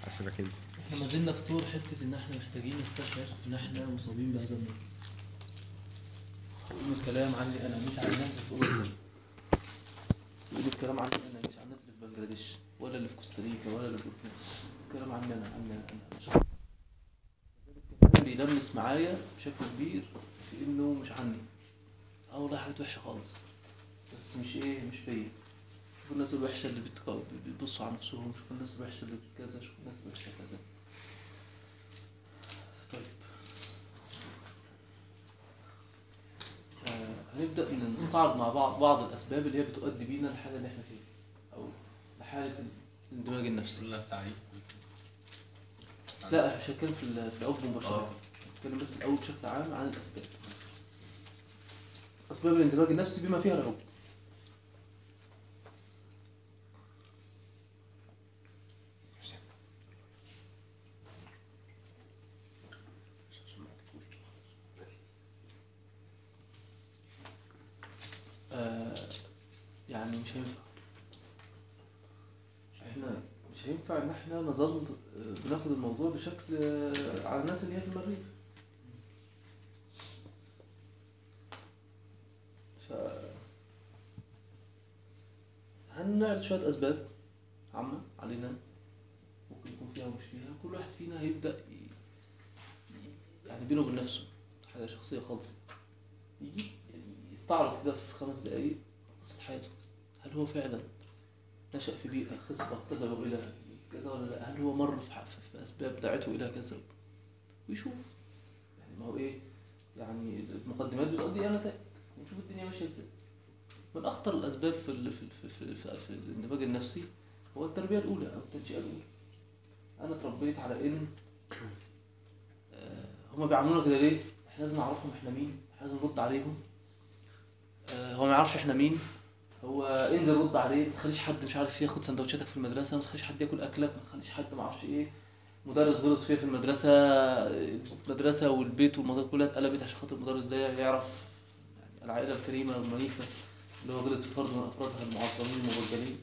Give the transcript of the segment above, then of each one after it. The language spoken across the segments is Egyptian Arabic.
حسنا كنز احنا ما زلنا في طور حته ان احنا محتاجين نستشعر ان احنا مصابين بهذا المرض يقول الكلام عني انا مش عن الناس اللي في اوروبا يقول الكلام عني انا مش عن الناس اللي في بنجلاديش ولا اللي في كوستاريكا ولا اللي في بوركينا الكلام عني انا عني انا انا شخص الكلام بيلمس معايا بشكل كبير في انه مش عني اه والله حاجات وحشه خالص بس مش ايه مش فيا شوف الناس الوحشه اللي بتق- بيبصوا على نفسهم شوف الناس الوحشه اللي كذا شوف الناس الوحشه كذا طيب آه هنبدأ إن نستعرض مع بعض بعض الأسباب اللي هي بتؤدي بينا للحالة اللي احنا فيها أو لحالة الاندماج النفسي كلها تعريف لا مش هتكلم في ال- في العقد مباشرة آه. هتكلم بس الأول بشكل عام عن الأسباب أسباب الاندماج النفسي بما فيها العقد آه يعني مش هينفع احنا مش هينفع ان احنا نظل آه، بناخد الموضوع بشكل آه، على الناس اللي هي في المريخ ف هنعرض شوية أسباب عامة علينا ممكن يكون فيها ومش فيها كل واحد فينا هيبدأ ي- يعني بينه وبين نفسه حاجة شخصية خالص يجي يعني يستعرض كده في خمس دقايق قصة حياته هل هو فعلا نشأ في بيئة خصبة تدعو إلى كذا ولا لا هل هو مر في, ح- في في أسباب دعته إلى كذا ويشوف يعني ما هو إيه يعني المقدمات بتؤدي إلى نتائج ونشوف الدنيا ماشية إزاي من أخطر الأسباب في ال في ال في, في, في, في الاندماج النفسي هو التربية الأولى أو التنشئة الأولى أنا اتربيت على إن آه، هما بيعاملونا كده ليه؟ إحنا لازم نعرفهم إحنا مين؟ إحنا لازم نرد عليهم آه، هو ما يعرفش إحنا مين هو انزل رد عليه ما تخليش حد مش عارف ياخد سندوتشاتك في المدرسه ما تخليش حد ياكل اكلك ما تخليش حد ما اعرفش ايه مدرس غلط فيا في المدرسه المدرسه والبيت والمنطقه كلها اتقلبت عشان خاطر المدرس ده يعرف يعني العائله الكريمه المنيفه اللي هو غلط في فرد من افرادها المعظمين المبجلين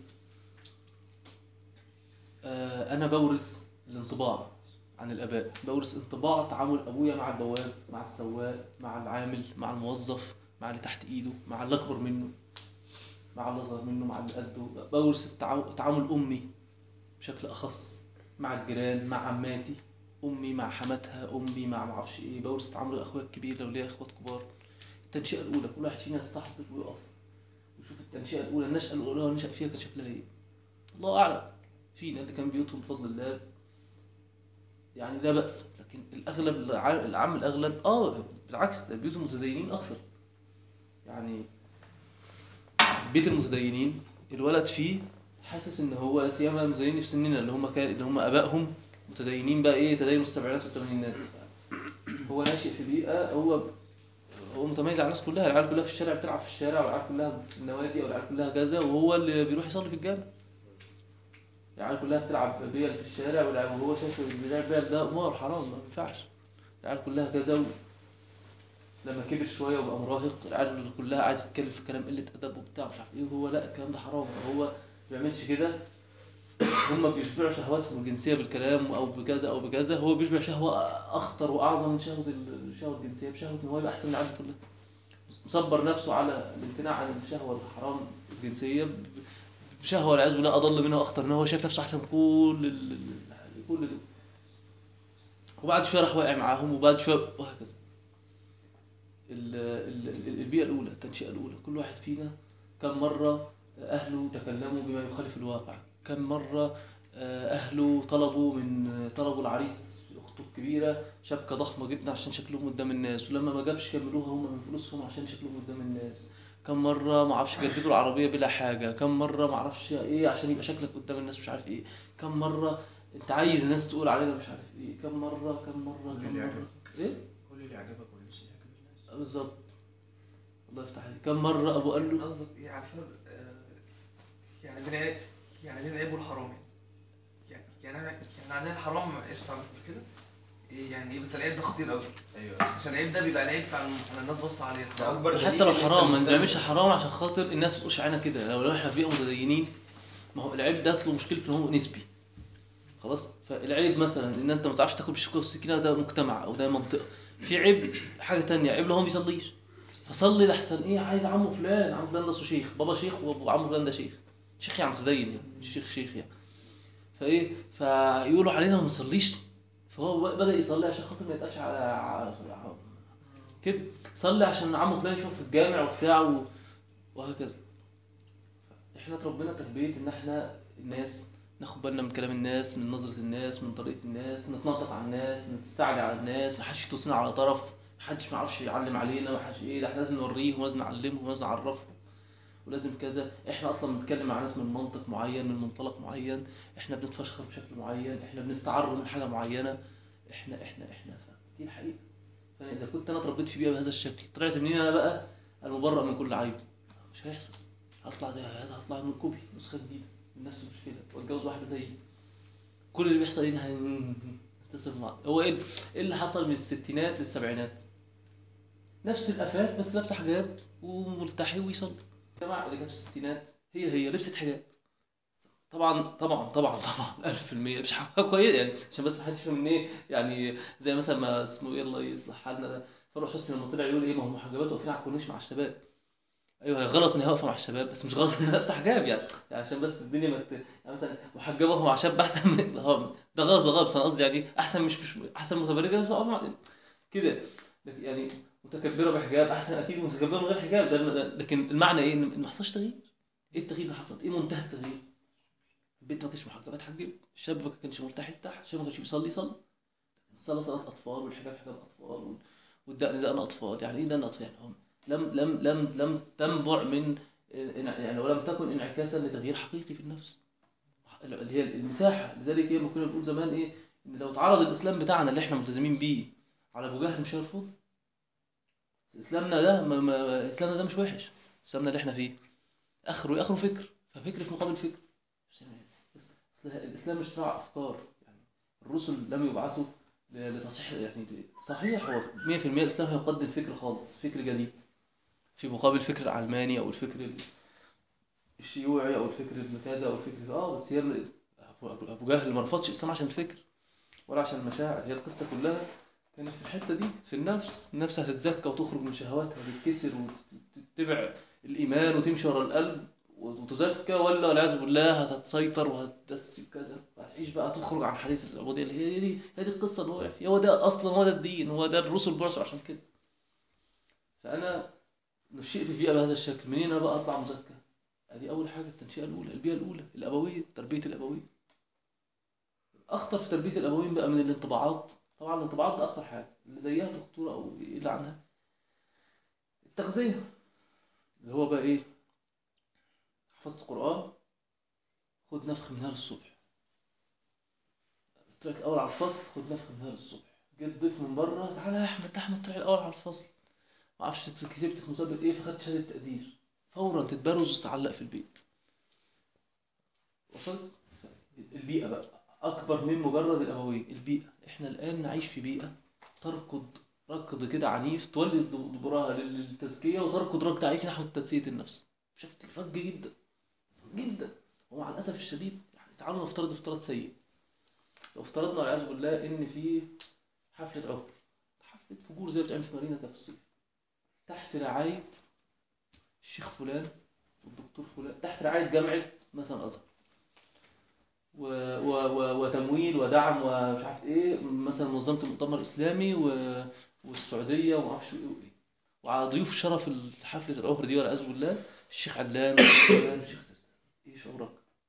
آه انا بورث الانطباع عن الاباء بورث انطباع تعامل ابويا مع البواب مع السواق مع العامل مع الموظف مع اللي تحت ايده مع اللي اكبر منه مع اللي اصغر منه مع اللي قده بورث التعا- تعامل امي بشكل اخص مع الجيران مع عماتي امي مع حماتها امي مع معرفش ايه بورث تعامل اخويا الكبير لو ليا اخوات كبار التنشئه الاولى كل واحد فينا يستحضر ويقف ويشوف التنشئه الاولى النشاه الاولى اللي نشا فيها كان شكلها ايه الله اعلم فينا اللي كان بيوتهم بفضل الله يعني لا بأس لكن الأغلب الع- العام الأغلب آه بالعكس ده بيوتهم متدينين أكثر يعني بيت المتدينين الولد فيه حاسس ان هو لا سيما المتدينين في سننا اللي هم كان اللي هم ابائهم متدينين بقى ايه تدين السبعينات والثمانينات هو ناشئ في بيئه هو هو متميز على الناس كلها العيال كلها في الشارع بتلعب في الشارع والعيال كلها في النوادي والعيال كلها كذا وهو اللي بيروح يصلي في الجامع العيال كلها بتلعب بيل في الشارع والعيال- وهو شايف اللي بيلعب بيل ده قمار حرام ما ينفعش العيال كلها كذا و... لما كبر شويه وبقى مراهق العيال كلها قاعده تتكلم في كلام قله ادب وبتاع مش عارف ايه وهو لا الكلام ده حرام هو ما بيعملش كده هم بيشبعوا شهواتهم الجنسيه بالكلام او بكذا او بكذا هو بيشبع شهوه اخطر واعظم من شهوه ال- الشهوه الجنسيه بشهوه ان هو يبقى احسن من العالم كلها مصبر نفسه على الامتناع عن الشهوه الحرام الجنسيه ب- بشهوه والعياذ بالله اضل منها واخطر ان هو شايف نفسه احسن من كل ال- ال- كل دول وبعد شويه راح واقع معاهم وبعد شويه وهكذا ال- ال- ال- البيئة الأولى التنشئة الأولى كل واحد فينا كم مرة أهله تكلموا بما يخالف الواقع كم مرة آه، أهله طلبوا من طلبوا العريس أخته الكبيرة شبكة ضخمة جدا عشان شكلهم قدام الناس ولما ما جابش كملوها هم من فلوسهم عشان شكلهم قدام الناس كم مرة ما اعرفش جددوا العربية بلا حاجة كم مرة ما اعرفش ايه عشان يبقى شكلك قدام الناس مش عارف ايه كم مرة انت عايز الناس تقول علينا مش عارف ايه كم مرة كم مرة كل كم اللي مرة يعجبك. ايه كل اللي يعجبك والناس اللي يعجب الناس بالظبط الله يفتح عليك كم مرة أبو قال له قصدك ايه عارفه آه، يعني بين عيب يعني بين العيب والحرام يعني يعني انا يعني عندنا الحرام قشطه مش مشكله إيه يعني ايه بس العيب ده خطير قوي ايوه عشان العيب ده بيبقى العيب فعلا على الناس بص عليه ده اكبر دليل حتى لو إن أنت حرام ما مهتم. بنعملش حرام عشان خاطر الناس ما تقولش علينا كده لو لو احنا في بيئة متدينين ما هو العيب ده اصله مشكلته ان هو نسبي خلاص فالعيب مثلا ان انت ما تعرفش تاكل بالشوكه والسكينه ده مجتمع او ده منطقه في عيب حاجه تانية عيب لو هو ما بيصليش فصلي لحسن ايه عايز عمه فلان عمه فلان ده أصله شيخ بابا شيخ وعمه فلان ده شيخ شيخ يعني متدين يعني مش شيخ شيخ يعني فايه فيقولوا علينا ما بنصليش فهو بدا يصلي عشان خاطر ما يتقالش على على- كده صلي عشان عمه فلان يشوف في الجامع وبتاع و- وهكذا احنا اتربينا تربيه ان احنا الناس ناخد بالنا من كلام الناس من نظرة الناس من طريقة الناس نتنطط على الناس نستعلي على الناس محدش يتوصينا على طرف محدش ما يعرفش يعلم علينا محدش ايه ده احنا لازم نوريهم ولازم نعلمهم ولازم نعرفهم ولازم كذا احنا اصلا بنتكلم مع ناس من منطق معين من منطلق معين احنا بنتفشخر بشكل معين احنا بنستعر من حاجة معينة احنا احنا احنا ف- دي الحقيقة فانا اذا كنت انا اتربيت في بيئة بهذا الشكل طلعت منين انا بقى المبرأ من كل عيب مش هيحصل هطلع زي هذا هطلع من كوبي نسخة جديدة من نفس المشكلة واتجوز واحدة زيي كل اللي بيحصل ايه إن هنتصل بعض هو ايه إيه اللي حصل من الستينات للسبعينات نفس الافات بس لابسه حجاب وملتحي ويصلي الجماعه اللي كانت في الستينات هي هي لبست حجاب طبعا طبعا طبعا طبعا 1000% مش حاجه كويس يعني عشان بس محدش يفهم ان ايه يعني زي مثلا ما اسمه ايه الله يصلح حالنا ده فاروق حسني لما طلع يقول ايه ما هم محجبات واقفين على الكورنيش مع الشباب ايوه هي غلط ان هي واقفه مع الشباب بس مش غلط ان هي لابسه حجاب يعني يعني عشان بس الدنيا ما مت... يعني مثلا محجبه واقفه مع شاب احسن من هو ده غلط ده غلط بس انا قصدي يعني احسن مش مش احسن متبرجه بس واقفة مع كده لكن يعني متكبره بحجاب احسن اكيد من متكبره من غير حجاب ده ده- لكن المعنى ايه ان ما حصلش تغيير ايه التغيير اللي حصل ايه منتهى التغيير البنت ما كانتش محجبه اتحجب الشاب ما كانش مرتاح يرتاح الشاب ما كانش بيصلي يصلي الصلاه صلاه اطفال والحجاب حجاب اطفال وال- والدقن دقن اطفال يعني ايه دقن اطفال يعني هم لم لم لم لم تنبع من يعني ولم تكن انعكاسا لتغيير حقيقي في النفس اللي هي المساحه لذلك ايه ما كنا بنقول زمان ايه ان لو اتعرض الاسلام بتاعنا اللي احنا ملتزمين بيه على ابو جهل مش هيرفض اسلامنا ده ما ما اسلامنا ده مش وحش اسلامنا اللي احنا فيه اخره اخره فكر ففكر في مقابل فكر مش يعني بس اصل الاسلام مش صراع افكار يعني الرسل لم يبعثوا ل- لتصحيح يعني صحيح هو 100% الاسلام هيقدم فكر خالص فكر جديد في مقابل الفكر العلماني او الفكر ال- الشيوعي او الفكر الكذا او الفكر اه بس هي ال- ابو أبو- أبو جهل ما رفضش الاسلام عشان الفكر ولا عشان المشاعر هي القصه كلها كانت في الحته دي في النفس النفس هتتزكى وتخرج من شهواتها وتتكسر وتتبع الايمان وتمشي ورا القلب وتزكى ولا والعياذ بالله هتتسيطر وهتدس كذا وهتعيش بقى تخرج عن حديث العبوديه اللي هي دي هي دي القصه اللي وقع فيها هو ده اصلا هو ده الدين هو ده الرسل بعثوا عشان كده فانا نشئت في بيئه بهذا الشكل منين انا بقى اطلع مزكى ادي اول حاجه التنشئه الاولى البيئه الاولى الابويه تربيه الابويه اخطر في تربيه الابوين بقى من الانطباعات طبعا الانطباعات ده اخطر حاجه اللي زيها في الخطوره او يقل عنها التغذيه اللي هو بقى ايه حفظت قران خد نفخ من هنا للصبح طلعت الاول على الفصل خد نفخ من هنا للصبح جيت ضيف من بره تعالى يا احمد احمد طلع الاول على الفصل ما اعرفش كسبت في مسابقه ايه فخدت شهاده تقدير فورا تتبرز وتتعلق في البيت وصلت البيئه بقى اكبر من مجرد الابوين البيئه احنا الان نعيش في بيئه تركض ركض كده عنيف تولي دبرها للتزكيه وتركض ركض عنيف نحو تنسيه النفس بشكل فج جدا جدا ومع الاسف الشديد يعني تعالوا نفترض افتراض سيء لو افترضنا والعياذ بالله ان في حفله عقر حفله فجور زي اللي بتعمل في مارينا كده في الصيف تحت رعايه الشيخ فلان والدكتور فلان تحت رعايه جامعه مثلا ازهر و... و... و... وتمويل ودعم ومش عارف ايه مثلا منظمه المؤتمر الاسلامي و... والسعوديه وما اعرفش ايه وايه وعلى ضيوف شرف حفله العمر دي والعياذ بالله الشيخ علان والشيخ فلان والشيخ ايه شعورك؟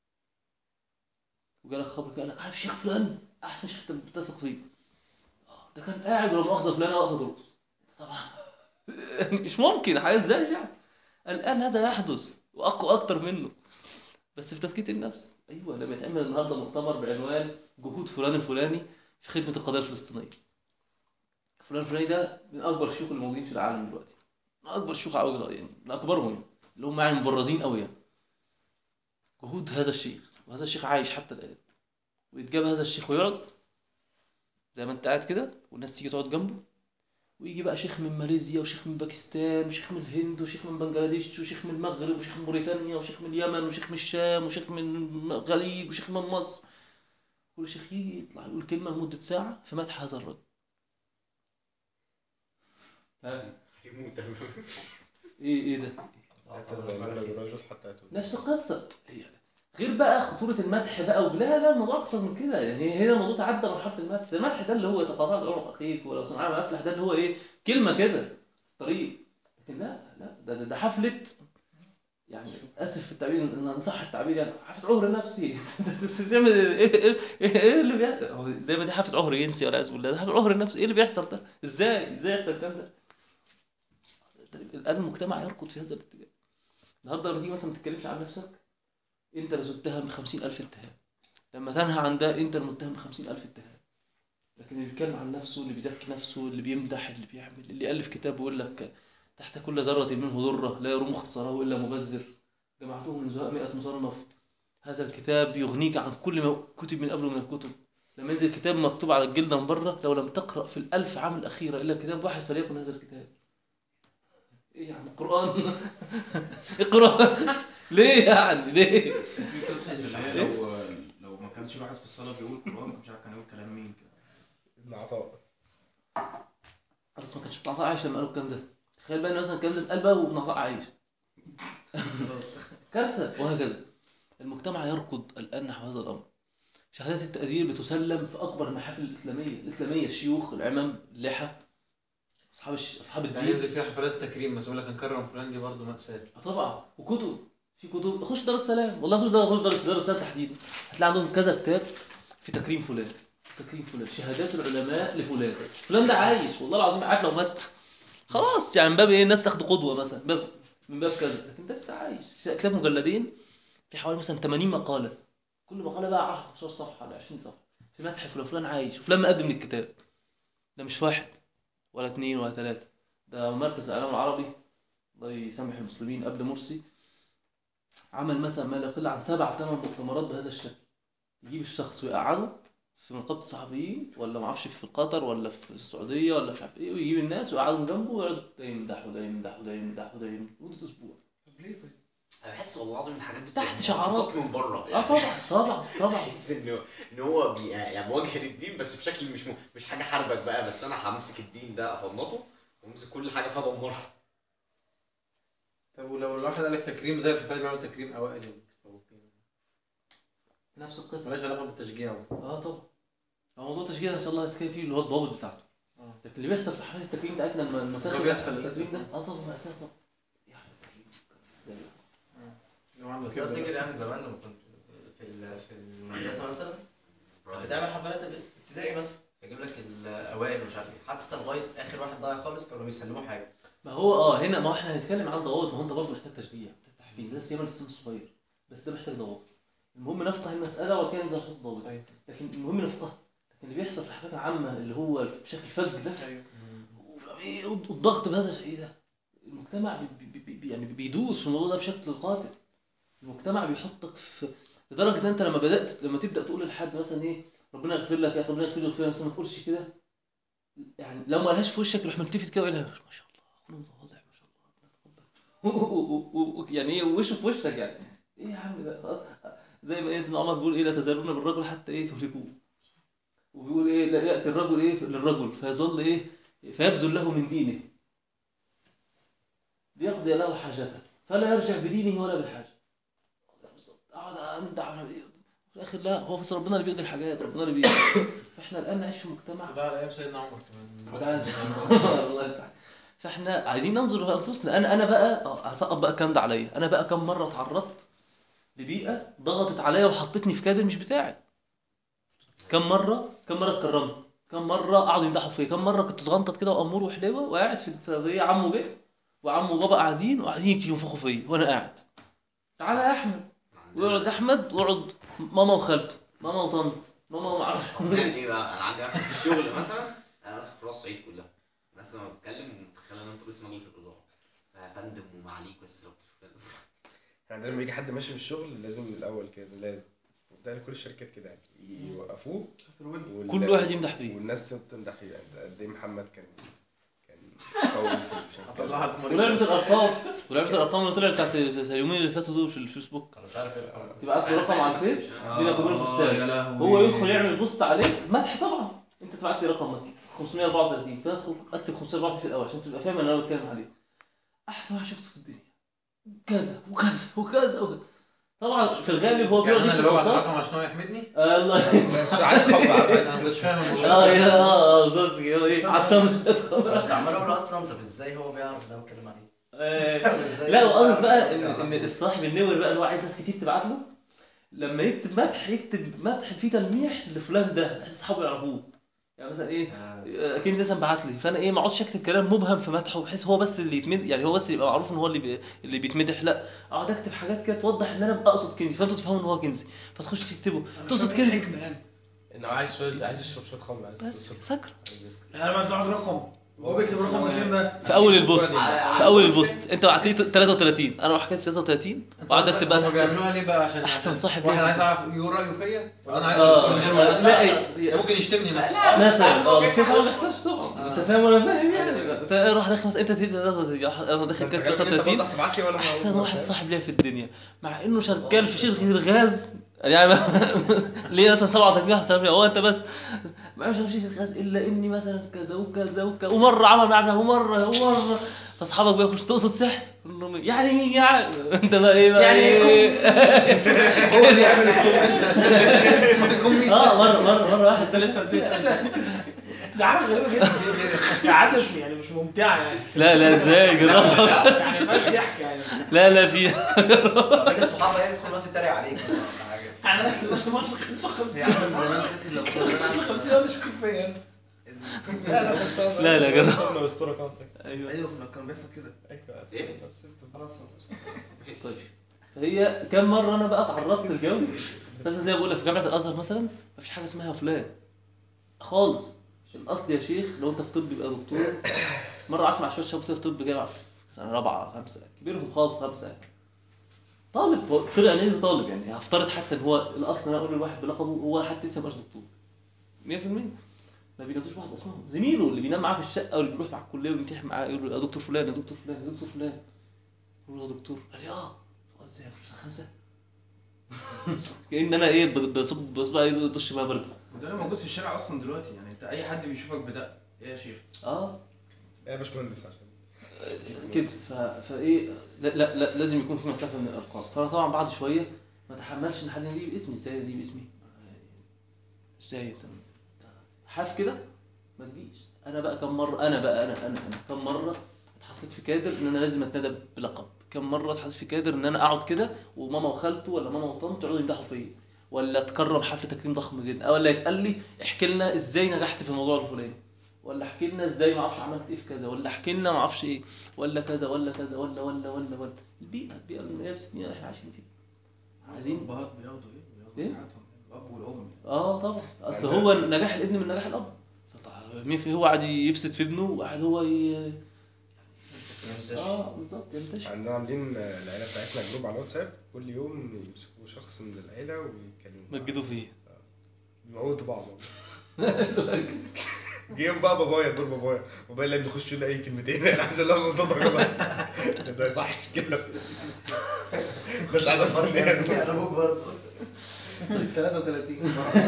وجالك خبر كده قال لك عارف الشيخ فلان احسن شيخ انت بتثق فيه آه، ده كان قاعد ولا مؤاخذه فلانه واقفه ترقص طبعا مش ممكن حاجه ازاي يعني الان هذا يحدث واقوى اكتر منه بس في تزكيه النفس ايوه لما يتعمل النهارده مؤتمر بعنوان جهود فلان الفلاني في خدمه القضيه الفلسطينيه فلان الفلاني ده من اكبر الشيوخ اللي موجودين في العالم دلوقتي من اكبر الشيوخ على يعني من اكبرهم يعني. اللي هم يعني مبرزين قوي يعني جهود هذا الشيخ وهذا الشيخ عايش حتى الان ويتجاب هذا الشيخ ويقعد زي ما انت قاعد كده والناس تيجي تقعد جنبه ويجي بقى شيخ من ماليزيا وشيخ من باكستان وشيخ من الهند وشيخ من بنجلاديش وشيخ من المغرب وشيخ من موريتانيا وشيخ من اليمن وشيخ من الشام وشيخ من الخليج وشيخ من مصر كل شيخ يجي يطلع يقول كلمه لمده ساعه في مدح هذا الرجل ها هيموت ايه ايه ده تزالون الرجل حتى يتوب نفس القصه هي غير بقى خطوره المدح بقى ولا لا الموضوع اكتر من كده يعني هنا الموضوع تعدى مرحله المدح ده المدح ده اللي هو تقاطعت عنق اخيك ولو سمعنا ما افلح ده اللي هو ايه كلمه كده في الطريق لكن لا لا ده, ده, ده حفله يعني اسف في التعبير ان إن صح التعبير يعني حفله عهر نفسي بتعمل ايه ايه ايه إيه اللي بيحصل هو زي ما دي حفله عهر جنسي ولا بالله ده حفله عهر نفسي ايه اللي بيحصل ده ازاي ازاي يحصل الكلام ده الان المجتمع يركض في هذا الاتجاه النهارده لما تيجي مثلا ما تتكلمش عن نفسك انت اللي تتهم ب ألف اتهام لما تنهى عن ده انت المتهم ب ألف اتهام لكن اللي بيتكلم عن نفسه اللي بيزكي نفسه اللي بيمدح اللي بيعمل اللي يألف كتاب ويقول لك تحت كل ذرة منه ذرة لا يروم اختصاره إلا مبذر جمعته من زهاء مئة مصنف هذا الكتاب يغنيك عن كل ما كتب من قبله من الكتب لما ينزل كتاب مكتوب على الجلدة من بره لو لم تقرأ في الألف عام الأخيرة إلا كتاب واحد فليكن هذا الكتاب إيه يعني القرآن اقرأ ليه يعني ليه في قصه اللي هي لو لو ما كانش الواحد في الصلاه بيقول قران مش عارف كان يقول كلام مين كده ابن عطاء بس ما كانش ابن عطاء عايش لما قالوا الكلام ده تخيل بقى ان مثلا الكلام ده اتقال بقى وابن عطاء عايش كارثه وهكذا المجتمع يركض الان نحو هذا الامر شهادات التقدير بتسلم في اكبر المحافل الاسلاميه الاسلاميه الشيوخ العمام اللحى اصحاب الش... اصحاب يعني الدين ينزل فيها حفلات تكريم بس يقول لك هنكرم فلان دي برضه مأساة آه طبعا وكتب في كتب خش دار السلام والله خش دار خش دار دار السلام تحديدا هتلاقي عندهم كذا كتاب في تكريم فلان تكريم فلان شهادات العلماء لفلان فلان ده عايش والله العظيم عارف لو مات خلاص يعني من باب ايه الناس تاخد قدوه مثلا من باب من باب كذا لكن ده لسه عايش في كتاب مجلدين في حوالي مثلا 80 مقاله كل مقاله بقى 10 15 صفحه ولا 20 صفحه في مدح فلان فلان عايش وفلان مقدم للكتاب ده مش واحد ولا اثنين ولا ثلاثه ده مركز الاعلام العربي الله يسامح المسلمين قبل مرسي عمل مثلا ما لا يقل عن سبع ثمان مؤتمرات بهذا الشكل يجيب الشخص ويقعده في نقابة الصحفيين ولا ما اعرفش في قطر ولا في السعودية ولا مش عارف ايه ويجيب الناس ويقعدهم جنبه ويقعد ده يمدح وده يمدح وده يمدح وده يمدح لمدة أسبوع طب ليه طيب؟ انا بحس والله العظيم الحاجات دي تحت بتبقى شعارات. مخطط من بره اه طبعا طبعا طبعا بحس ان ان هو بي يعني مواجهه للدين بس بشكل مش م... مش حاجه حاربك بقى بس انا همسك الدين ده افنطه وامسك كل حاجه فيها ادمرها طب ولو الواحد قال لك تكريم زي الحفلات بيعملوا تكريم اوائل المتفوقين نفس القصة مالهاش علاقه بالتشجيع اه طبعا هو موضوع التشجيع ان شاء الله هنتكلم فيه اللي هو الضوابط بتاعته آه. لكن اللي بيحصل في حفلات التكريم بتاعتنا لما المساخر هو بيحصل التكريم ده للأسف. اه طبعا مأساة طبعا يعني التكريم ازاي لو عنده بس انا كبر. افتكر يعني زمان لما كنت في ال- في المدرسه مثلا كانت بتعمل حفلات ابتدائي مثلا يجيب لك الاوائل مش عارف ايه حتى لغايه اخر واحد ضايع خالص كانوا بيسلموا حاجه ما هو اه هنا ما هو احنا هنتكلم عن ضوابط ما هو انت برضه محتاج تشجيع محتاج تحفيز ده سيما السن الصغير بس ده محتاج ضوابط المهم نفقه المساله وبعد كده نبدا نحط ضوابط أيوة. لكن المهم نفقه لكن اللي بيحصل في الحفلات العامه اللي هو بشكل فج ده ايوه إيه والضغط بهذا الشيء ايه ده المجتمع بي بي بي يعني بيدوس في الموضوع ده بشكل قاتل المجتمع بيحطك في لدرجه ان انت لما بدات لما تبدا تقول لحد مثلا ايه ربنا يغفر لك يا اخي ربنا يغفر لي ويغفر لك، بس ما تقولش كده يعني لو ما قالهاش في وشك تروح ملتفت كده ويقول لها ما شاء الله اخونا متواضع ما شاء الله ربنا يتقبل يعني ايه وشه في وشك يعني ايه يا عم ده خلاص. زي ما ايه سيدنا عمر بيقول ايه لا تزالون بالرجل حتى ايه تهلكوه وبيقول ايه لا ياتي الرجل ايه للرجل فيظل ايه فيبذل له من دينه ليقضي له حاجته فلا يرجع بدينه ولا بالحاجه اقعد امدح وأنا- في الاخر لا هو بس ربنا اللي بيقضي الحاجات ربنا اللي بيقضي فاحنا الان نعيش في مجتمع ده على ايام سيدنا عمر كمان ده- الله يفتح فاحنا عايزين ننظر لانفسنا انا انا بقى اه هسقط بقى الكلام ده عليا انا بقى كم مره اتعرضت لبيئه ضغطت عليا وحطتني في كادر مش بتاعي كم مره كم مره اتكرمت كم مره قعدوا يمدحوا فيا كم مره كنت صغنطط كده وامور وحلوه وقاعد في الفلابيه عمه جه وعمه وبابا قاعدين وقاعدين ينفخوا فيا وانا قاعد تعالى يا احمد ويقعد احمد ويقعد ماما وخالته ماما وطنط ماما وما اعرفش يعني ايه بقى انا عندي مثلا في الشغل مثلا انا ماسك في راس الصعيد كلها الناس لما بتتكلم متخيل ان انت رئيس مجلس الاداره فيا فندم ومعاليك بس لو تشوف يعني لما يجي حد ماشي في الشغل لازم من الاول كده لازم وده كل الشركات كده يعني يوقفوه وال- كل واحد يمدح فيه والناس تمدح فيه يعني قد ايه محمد كان كان هطلعك ولعبه الارقام ولعبه الارقام اللي طلعت بتاعت اليومين اللي فاتوا دول في الفيسبوك انا مش عارف ايه الحوار ده. تبعت له رقم على الفيس بينك وبينه في آه، السنه يا لهوي هو يدخل يعمل بوست عليك مدح طبعا انت تبعت لي رقم مثلا 534 فانا ادخل اكتب 534 في الاول عشان تبقى فاهم انا بتكلم عليه احسن واحد شفته في الدنيا كذا وكذا وكذا وكذا طبعا في الغالب هو يعني بيقعد انا يكتب اللي ببعت وصف الرقم عشان هو يحمدني الله مش عايز تحب عايز انا مش فاهم الموضوع اه يا اه اه بالظبط كده هو ايه عطشان تدخل انت عمال اقول اصلا طب ازاي هو بيعرف اللي انا بتكلم عليه؟ آه، ازاي لا بيستوعب وقصدك بقى اللي ان أنا ان بعمله؟ الصاحب النور بقى اللي هو عايز ناس كتير تبعت له لما يكتب مدح يكتب مدح فيه تلميح لفلان ده بحيث اصحابه يعرفوه يعني مثلا ايه آه، كنزي مثلا بعت لي فانا ايه ما اقعدش اكتب كلام مبهم في مدحه بحيث هو بس اللي يتمدح يعني هو بس يبقى معروف ان هو اللي بي... اللي بيتمدح لا اقعد اكتب حاجات كده توضح ان انا اقصد كنزي فانتوا تفهموا ان هو كنزي فتخش تكتبوا تقصد كنزي انه عايز شويه عايز يشرب شويه خمر عايز بس يشرب- سكر عايز يسكر. انا بعت واحد رقم هو بيكتب الرقم ده فين بقى؟ في اول البوست على- في اول البوست انت بعت لي 33 انا راح كاتب 33 وقعد اكتب بقى هم تحت بيعملوها ليه بقى عشان أحسن صاحب واحد ليا. عايز يعرف يقول رايه فيا ولا انا عايز اه أوصل من له. غير ما لا هي- ممكن يشتمني مثلا مثلا اه بس هي طبعا ما بتحصلش طبعا انت فاهم ولا فاهم يعني فراح داخل مثلا انت تجيب 33 انا داخل كاتب 33 تبعت لي ولا احسن واحد صاحب ليا في الدنيا مع انه شغال في شركه الغاز يعني ليه مثلا 37 واحد صاحب ليا هو انت بس ما مش في شركه الغاز الا اني مثلا كذا وكذا وكذا ومره عمل معاه ومره ومره فاصحابك بقى يخش تقصد سحر يقول لهم يعني مين يعني انت بقى ايه بقى يعني ايه هو اللي يعمل الكومنت اساسا ما يكون مين اه مره مره مره واحد انت لسه بتسال ده حاجه غريبه جدا يعني حتى مش يعني مش ممتعه يعني لا لا ازاي جربها يعني ما فيهاش ضحك يعني لا لا فيها بين الصحاب يعني يدخل بس يتريق عليك مثلا ولا حاجه يعني انا كنت بس مصر 55 يعني زمان فكره لو كنا 55 ولا شكوك فيا أنا. لا لا بس هو- لا لا جرب استنى بستورة كونسك ايوه ايوه كان- كان بيحصل كده ايوه ايه خلاص خلاص طيب فهي كم مره انا بقى تعرضت للجو بس زي ما بقول لك في جامعه الازهر مثلا مفيش حاجه اسمها فلان خالص الاصل يا شيخ لو انت في طب يبقى دكتور مره قعدت مع شويه شباب كده في طب جامعه في سنه رابعه خمسه كبيرهم خالص خمسه طالب هو طلع نيجي طالب يعني هفترض حتى ان هو الاصل انا اقول للواحد بلقبه هو حتى لسه مبقاش دكتور 100% ما بينادوش واحد اصلا زميله اللي بينام معاه في الشقه واللي بيروح مع الكليه ويمتحن معاه يقول له يا دكتور فلان يا دكتور فلان يا دكتور فلان يقول له يا دكتور قال لي اه سؤال ازاي مش خمسه كأن انا ايه ب- بصب بصب عليه دش ميه برد وده اللي موجود في الشارع اصلا دلوقتي يعني انت اي حد بيشوفك بدأ ايه يا شيخ اه يا باشمهندس عشان كده ف... فايه لا, لا لا لازم يكون في مسافه من الارقام فانا طبعا بعد شويه ما اتحملش ان حد يجيب اسمي ازاي يجيب اسمي ازاي انت أنت حاف كده ما تجيش انا بقى كم مره انا بقى انا انا, أنا كم مره اتحطيت في كادر ان انا لازم اتندى بلقب كم مره اتحطيت في كادر ان انا اقعد كده وماما وخالته ولا ماما وطنط يقعدوا يمدحوا فيا ولا اتكرم حفل تكريم ضخم جدا ولا يتقال لي احكي لنا ازاي نجحت في الموضوع الفلاني ولا احكي لنا ازاي ما اعرفش عملت ايه في كذا ولا احكي لنا ما اعرفش ايه ولا كذا ولا كذا ولا ولا ولا ولا البيئه البيئه اللي 160 اللي احنا عايشين فيها عايزين الابهات بياخدوا ايه؟ إيه؟ بياخدوا ساعتهم الاب والام اه طبعا اصل هو نجاح الابن من نجاح الاب فطبعا مين في هو قاعد يفسد في ابنه وقاعد هو ي... اه بالظبط ينتشر عندنا عاملين آه، العيله بتاعتنا جروب على الواتساب كل يوم يمسكوا شخص من العيله ويتكلموا مجدوا فيه بيموتوا بعض جه يوم بقى بابايا دور بابايا بابايا لازم نخش يقول اي كلمتين انا عايز اقول لهم الموضوع ده غلط ده ما يصحش كده خش على نفس النادي انا ابوك برضه 33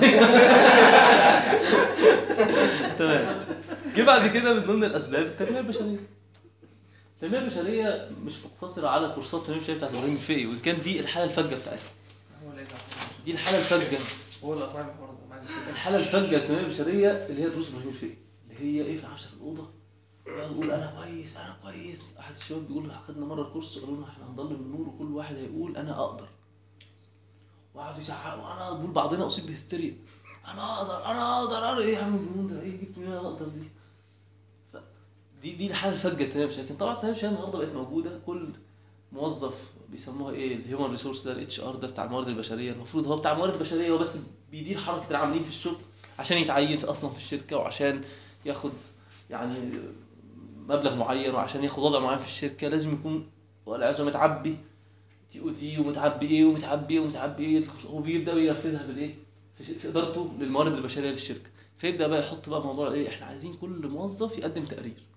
تمام جه بعد كده من ضمن الاسباب التنميه البشريه التنميه البشريه مش مقتصره على كورسات التنميه البشريه بتاعت ابراهيم الفقي وان كان دي الحاله الفجه بتاعتها هو اللي يزعل. دي الحاله الفجه هو اللي اقنعني بالحوار ده معايا كده. الحاله الفجه التنميه البشريه اللي هي دروس ابراهيم الفقي اللي هي ايه في عشر الاوضه يقعد يقول انا كويس انا كويس احد الشباب بيقول اخدنا مره كورس قالوا لنا احنا هنضلم النور وكل واحد هيقول انا اقدر وقعدوا يزعقوا انا بقول بعضنا اصيب بهستيريا انا اقدر انا اقدر انا ايه يا عم الجنون ده ايه جبت منين انا اقدر دي ف- دي دي الحاله الفجه التنميه البشريه لكن طبعا التنميه البشريه النهارده بقت موجوده كل موظف بيسموها ايه الهيومن ريسورس ده الاتش ار ده بتاع الموارد البشريه المفروض هو بتاع الموارد البشريه هو بس بيدير حركه العاملين في الشغل عشان يتعين في اصلا في الشركه وعشان ياخد يعني مبلغ معين وعشان ياخد وضع معين في الشركه لازم يكون والعياذ بالله متعبي تي او تي ومتعبي ايه ومتعبي ايه ومتعبي ايه وبيبدا ينفذها بالايه في في ادارته للموارد البشريه للشركه فيبدا بقى يحط بقى موضوع ايه احنا عايزين كل موظف يقدم تقرير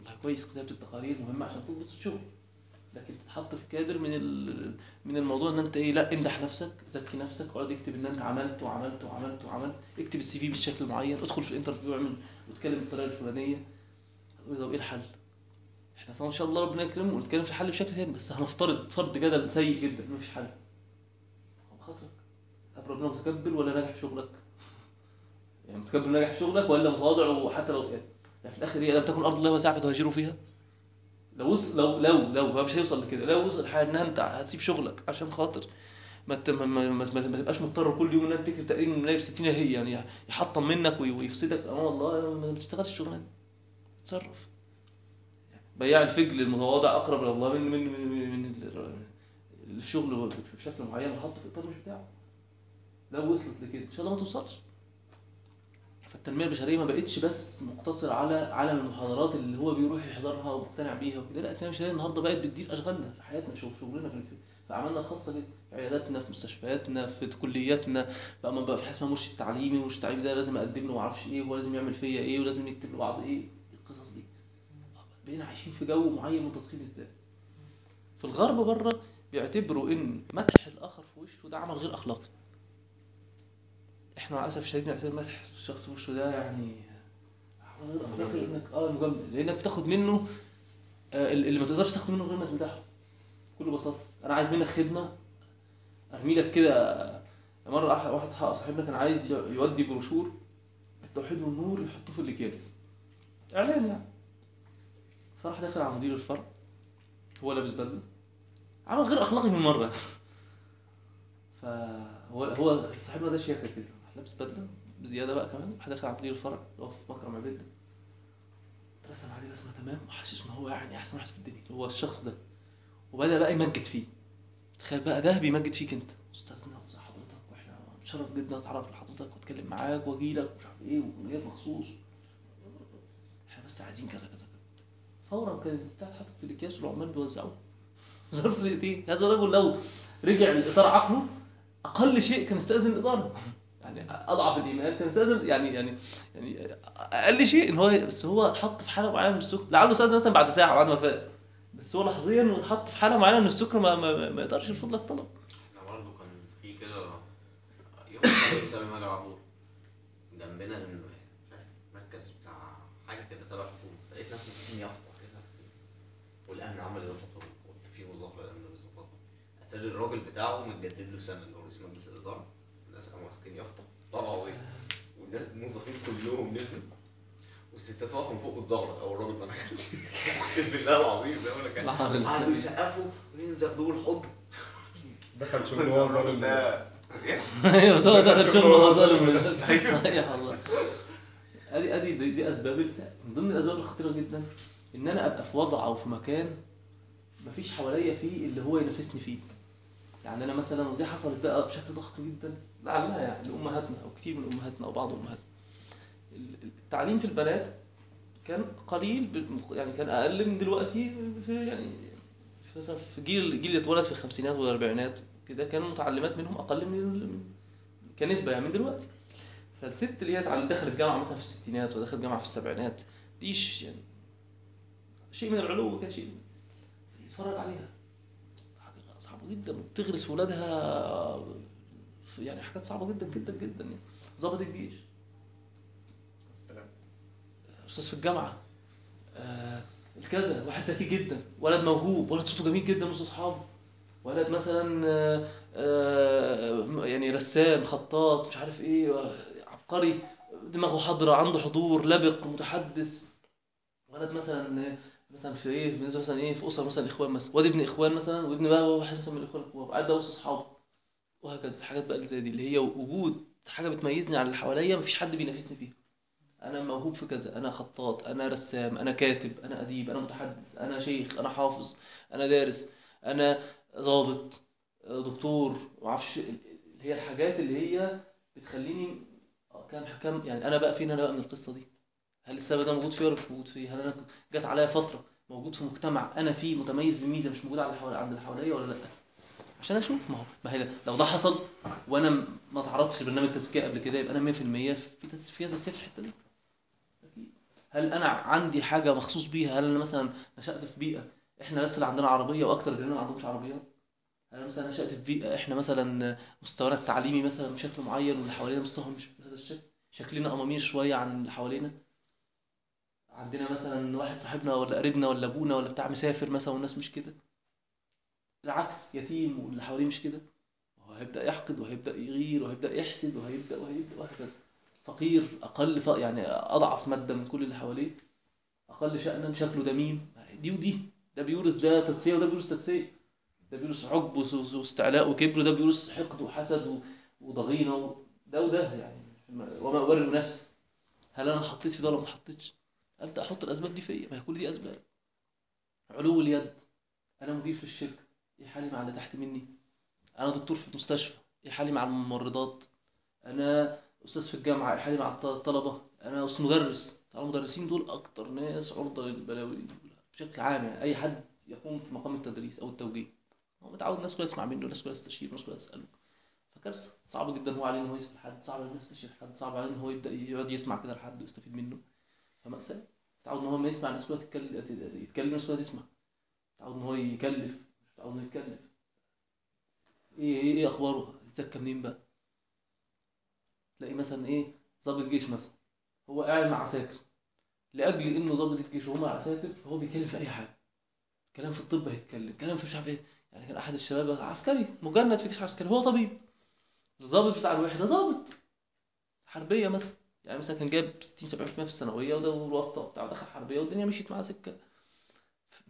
والله كويس كتابه التقارير مهمه عشان تضبط الشغل لكن تتحط في كادر من ال- من الموضوع ان انت ايه لا امدح نفسك زكي نفسك اقعد اكتب ان انت عملت وعملت وعملت وعملت اكتب السي في بشكل معين ادخل في الانترفيو واعمل واتكلم بالطريقه الفلانيه طب ايه الحل؟ احنا طبعا ان شاء الله ربنا يكرمه ونتكلم في الحل بشكل تاني بس هنفترض فرض جدل سيء جدا مفيش حل هو بخاطرك هل ربنا متكبر ولا ناجح في شغلك؟ يعني متكبر ناجح في شغلك ولا متواضع وحتى لو يعني في الاخر ايه لم تكن ارض الله واسعه فتهاجروا فيها لو وصل لو لو لو هو مش هيوصل لكده لو وصل الحال ان انت هتسيب شغلك عشان خاطر ما ت- ما, ما, ما, ما, ما تبقاش مضطر كل يوم ان انت تكتب تقرير من منايب 60 هي يعني يحطم منك وي- ويفسدك اه والله ما تشتغلش الشغلانه تصرف بياع الفجل المتواضع اقرب الى الله من من من, من, من ال- الشغل بشكل معين وحطه في الاطار مش بتاعه لو وصلت لكده ان شاء الله ما توصلش فالتنميه البشريه ما بقتش بس مقتصر على عالم المحاضرات اللي هو بيروح يحضرها ومقتنع بيها وكده لا التنميه البشريه النهارده بقت بتدير اشغالنا في حياتنا شغل شغلنا في في اعمالنا الخاصه جدا في عياداتنا في مستشفياتنا في كلياتنا بقى ما بقى في حاجه اسمها مرشد تعليمي مرشد تعليمي ده لازم اقدم له ما اعرفش ايه وهو لازم يعمل فيا ايه ولازم يكتب لبعض ايه القصص دي بقينا عايشين في جو معين من تضخيم الذات في الغرب بره بيعتبروا ان مدح الاخر في وشه ده عمل غير اخلاقي احنا للاسف الشديد بنعتبر مدح الشخص في وشه ده يعني عمل غير اخلاقي لانك اه مجامله لانك بتاخد منه آه اللي ما تقدرش تاخد منه غير ما تمدحه بكل بساطه انا عايز منك خدمه ارمي لك كده مره أح- واحد صاحب- صاحبنا كان عايز ي- يودي بروشور التوحيد والنور يحطوه في الاكياس اعلان يعني فراح داخل على مدير الفرع هو لابس بدله عمل غير اخلاقي من مره فهو هو صاحبنا ده شياكه كده راح لابس بدله بزياده بقى كمان راح داخل على مدير الفرع اللي هو في مكرم عبيد ده رسم عليه رسمه تمام وحاسس ان هو يعني احسن واحد في الدنيا هو الشخص ده وبدا بقى يمجد فيه تخيل بقى ده بيمجد فيك انت استاذنا وزي حضرتك واحنا متشرف جدا اتعرف لحضرتك واتكلم معاك واجي لك ومش عارف ايه وجيت مخصوص احنا بس عايزين كذا كذا كذا فورا كان بتاع اتحطت في الاكياس والعمال بيوزعوها ظرف دقيقتين هذا الرجل لو رجع لاطار عقله اقل شيء كان استاذن الاداره يعني اضعف الايمان كان استاذن يعني يعني يعني اقل شيء ان هو بس هو اتحط في حاله معينه من السكر لعله استاذن مثلا بعد ساعه بعد ما فاق بس هو لحظيا اتحط في حاله معينه من السكر ما, ما, ما يقدرش يرفض لك طلب احنا برضه كان في كده يوم كده سامي مجا عبور جنبنا ال- مش عارف مركز بتاع حاجه كده تبع الحكومه فلقيت ناس ماسكين يافطه كده والامن عمل يظبط قلت في مظاهره الامن بيظبطها اتاري الراجل بتاعه متجدد له سنه اللي هو رئيس مجلس الاداره الناس كانوا ماسكين يافطه طلعوا ايه والناس الموظفين كلهم نزلوا والستات واقفه من فوق بتزغرط او الراجل ما دخل اقسم بالله العظيم زي ما انا كان نهار الإنسان. قعدوا يسقفوا وينزل ياخدوه الحضن دخل شغل وهو ظالم الناس. ايوه بس هو دخل شغل وهو ظالم للناس صحيح والله ادي ادي دي, دي اسباب البتاع. من ضمن الاسباب الخطيره جدا ان انا ابقى في وضع او في مكان مفيش حواليا فيه اللي هو ينافسني فيه يعني انا مثلا ودي حصلت بقى بشكل ضخم جدا لعلها يعني لامهاتنا او كتير من امهاتنا او بعض امهاتنا ال- التعليم في البنات كان قليل بالمق- يعني كان اقل من دلوقتي في يعني في مثلا في جيل الجيل اللي اتولد في الخمسينات والاربعينات كده كان المتعلمات منهم اقل من ال- كنسبه يعني من دلوقتي فالست اللي هي اتعلم- دخلت جامعه مثلا في الستينات ودخلت جامعه في السبعينات ديش يعني شيء من العلو كان شيء يتفرج عليها حاجه صعبه جدا وبتغرس في ولادها في- يعني حاجات صعبه جدا جدا جدا يعني ظابط الجيش استاذ في الجامعه آه الكذا واحد ذكي جدا ولد موهوب ولد صوته جميل جدا وسط اصحابه ولد مثلا آه آه يعني رسام خطاط مش عارف ايه آه، عبقري دماغه حاضره عنده حضور لبق متحدث ولد مثلا آه، مثلا في ايه بالنسبه مثلا ايه في اسر مثلا اخوان مثلا واد ابن اخوان مثلا وابن بقى هو واحد مثلا من الاخوان الكبار قاعد ده وسط اصحابه وهكذا الحاجات بقى اللي زي دي اللي هي وجود حاجه بتميزني عن اللي حواليا مفيش حد بينافسني فيها انا موهوب في كذا انا خطاط انا رسام انا كاتب انا اديب انا متحدث انا شيخ انا حافظ انا دارس انا ضابط دكتور ما اعرفش اللي هي الحاجات اللي هي بتخليني آه، كام كام يعني انا بقى فين انا بقى من القصه دي هل السبب ده موجود فيا ولا مش موجود فيا هل انا كنت- جت عليا فتره موجود في مجتمع انا فيه متميز بميزه مش موجوده على اللي حوالي عند اللي حواليا ولا لا عشان اشوف ما هو ما هي لو ده حصل وانا م- ما تعرضتش لبرنامج تزكيه قبل كده يبقى انا 100% في تس- فيها تزكيه في الحته دي اكيد هل انا عندي حاجه مخصوص بيها هل انا مثلا نشات في بيئه احنا بس اللي عندنا عربيه واكتر غيرنا ما عندهمش عربيات هل انا مثلا نشات في بيئه احنا مثلا مستوانا التعليمي مثلا بشكل معين واللي حوالينا مستواهم مش بهذا الشكل شكلنا امامير شويه عن اللي حوالينا عندنا مثلا واحد صاحبنا ولا قريبنا ولا ابونا ولا بتاع مسافر مثلا والناس مش كده العكس يتيم واللي حواليه مش كده هو هيبدا يحقد وهيبدا يغير وهيبدا يحسد وهيبدا وهيبدا وهكذا فقير اقل ف... يعني اضعف ماده من كل اللي حواليه اقل شأنا شكله دميم دي ودي ده بيورث ده تدسيه وده بيورث تدسيه ده بيورث عجب وس- واستعلاء وكبر وده بيورث حقد وحسد و- وضغينه و- ده وده يعني وما ابرر نفسي هل انا اتحطيت في ده ولا ما اتحطيتش؟ ابدا احط الاسباب دي فيا ما هي كل دي اسباب علو اليد انا مدير في الشركه ايه حالي مع اللي تحت مني انا دكتور في مستشفى ايه حالي مع الممرضات انا استاذ في الجامعه ايه حالي مع الط- الطلبه انا أس- مدرس طبعا المدرسين دول اكتر ناس عرضه للبلاوي دي بشكل عام يعني اي حد يقوم في مقام التدريس او التوجيه هو متعود الناس كلها تسمع منه الناس كلها تستشير الناس كلها تساله فكارثه صعب جدا هو عليه ان هو يسال حد صعب عليه انه يستشير حد صعب عليه ان هو يبدا يقعد يسمع كده لحد ويستفيد منه فمأساة متعود ان هو ما يسمع الناس كلها تتكلم يتكلم الناس كلها تسمع متعود ان هو يكلف مش متعود انه يتكلف ايه ايه ايه اخباره يتزكى منين بقى تلاقي مثلا ايه ضابط جيش مثلا هو قاعد مع عساكر لاجل انه ضابط الجيش وهم عساكر فهو بيتكلم في اي حاجه كلام في الطب هيتكلم كلام في مش عارف ايه يعني كان احد الشباب عسكري مجند في جيش عسكري هو طبيب الضابط بتاع الوحده ضابط حربيه مثلا يعني مثلا كان جايب 60 70% في الثانويه وده الواسطه بتاعه دخل حربيه والدنيا مشيت معاه سكه 100% 100%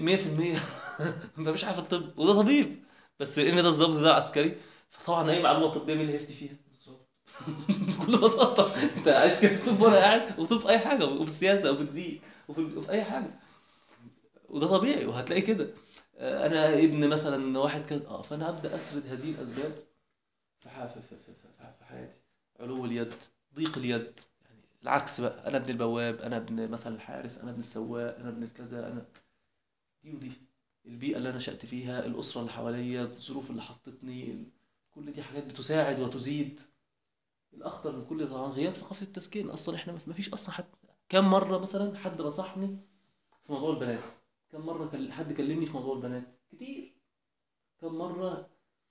ما مش عارف الطب وده طبيب بس ان ده الضابط ده عسكري فطبعا اي معلومه طبيه مين اللي هيفتي فيها؟ بكل بساطه انت عايز كده تكتب وانا قاعد وتكتب في اي حاجه وفي السياسه وفي الدين وفي, وفي اي حاجه وده طبيعي وهتلاقي كده آه، انا ابن مثلا واحد كذا اه فانا ابدا اسرد هذه الاسباب في ح- في في في, في, في حياتي علو اليد ضيق اليد يعني العكس بقى انا ابن البواب انا ابن مثلا الحارس انا ابن السواق انا ابن الكذا انا دي ودي البيئه اللي انا نشات فيها الاسره اللي حواليا الظروف اللي حطتني ال- كل دي حاجات بتساعد وتزيد الاخطر من كل ده طبعا غياب ثقافه التسكين اصلا احنا ما فيش اصلا حد كم مره مثلا حد نصحني في موضوع البنات كم مره كان حد كلمني في موضوع البنات كتير كم مره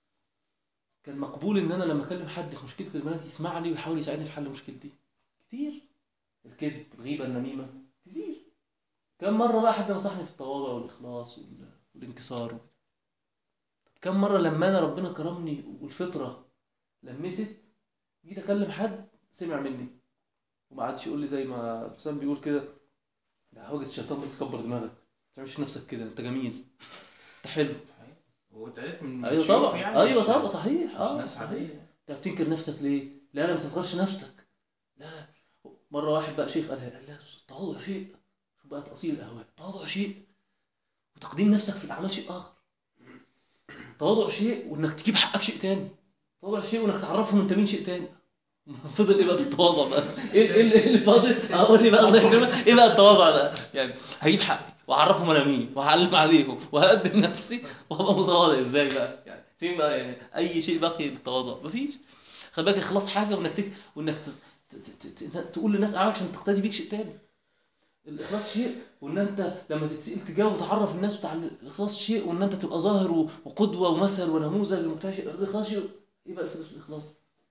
كان مقبول ان انا لما اكلم حد في مشكله البنات يسمع لي ويحاول يساعدني في حل مشكلتي كتير الكذب الغيبه النميمه كتير كم مره بقى حد نصحني في التواضع والاخلاص وال- والانكسار كم مره لما انا ربنا كرمني والفطره لمست جيت اكلم حد سمع مني وما عادش يقول لي زي ما حسام بيقول كده ده حوجة الشيطان بس كبر دماغك ما تعملش في نفسك كده انت جميل انت حلو واتقالت من ايوه شيوخ طبعا يعني ايوه مش- طبعا صحيح مش اه ناس صحيح عادية. انت بتنكر نفسك ليه؟ لا لا ما تستصغرش نفسك لا لا مره واحد بقى شيخ قالها قال لا التواضع شيء شوف بقى تأصيل الاهواء التواضع شيء وتقديم نفسك في الاعمال شيء اخر التواضع شيء وانك تجيب حقك شيء تاني التواضع شيء وانك تعرفهم انت مين شيء تاني فضل ايه بقى في التواضع بقى؟ ايه ايه اللي- إيه اللي فاضل؟ اقول لي بقى الله يكرمك ايه بقى التواضع ده؟ يعني هجيب حقي واعرفهم انا مين وهعلم عليهم وهقدم نفسي وهبقى متواضع ازاي بقى؟ يعني فين بقى يعني اي شيء باقي للتواضع؟ مفيش خلي بالك اخلاص حاجه وانك تك... وانك ت... ت... ت... ت... تقول للناس اعمالك عشان تقتدي بيك شيء تاني الاخلاص شيء وان انت لما تتسال تجاوب وتعرف الناس بتاع الاخلاص شيء وان انت تبقى ظاهر و- وقدوه ومثل ونموذج للمجتمع شيء الاخلاص شيء ايه بقى الفلوس في الاخلاص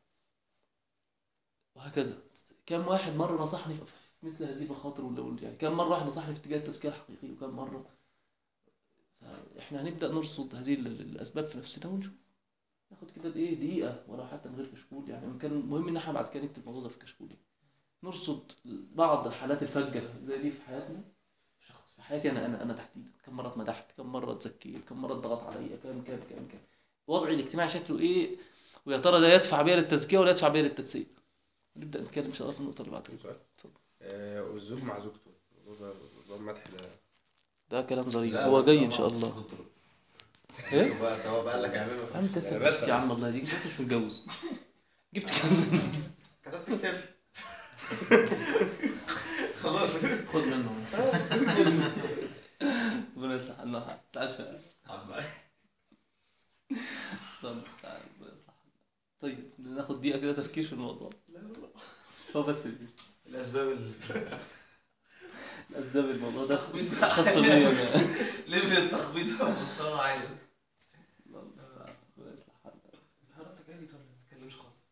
وهكذا كم واحد مره نصحني في في مثل هذه المخاطر ولا ولا- يعني كم مره واحد نصحني في اتجاه التزكيه الحقيقي وكم مره احنا هنبدا نرصد هذه ال- ال- الاسباب في نفسنا ونشوف ناخد كده ايه دقيقه ولو حتى من غير كشكول يعني كان مهم ان احنا بعد كده نكتب الموضوع ده في كشكول يعني. نرصد بعض الحالات الفجه زي دي في حياتنا في شخص في حياتي انا انا انا تحديدا كم مره اتمدحت كم مره اتزكيت كم مره اتضغط عليا كم كم كم كم وضعي الاجتماعي شكله ايه ويا ترى ده يدفع بيا للتزكيه ولا يدفع بيا للتدسيق نبدا نتكلم ان شاء الله في النقطه اللي بعد كده سؤال اتفضل. آه، والزوج مع زوجته الموضوع ده موضوع المدح ده ده كلام ظريف لا، هو لا، جاي ان طبعاً شاء مش الله هتضرب. ايه بقى سواء بقى قال لك اعمله يا عم انت لسه أنا بس- بس يا عم الله يهديك انت لسه مش متجوز جبت كتبت كتاب خلاص خد منه ربنا يصلح لنا ما تزعلش يا عم. عم- الله المستعان ربنا يصلح لنا. طيب ناخد دقيقه كده تفكير في الموضوع هو بس اللي- الاسباب اللي اسباب الموضوع ده خاص بيا انا ليفل التخبيط ده مستوى عالي الله المستعان ربنا يصلح حالنا. حضرتك عادي طب ما تتكلمش خالص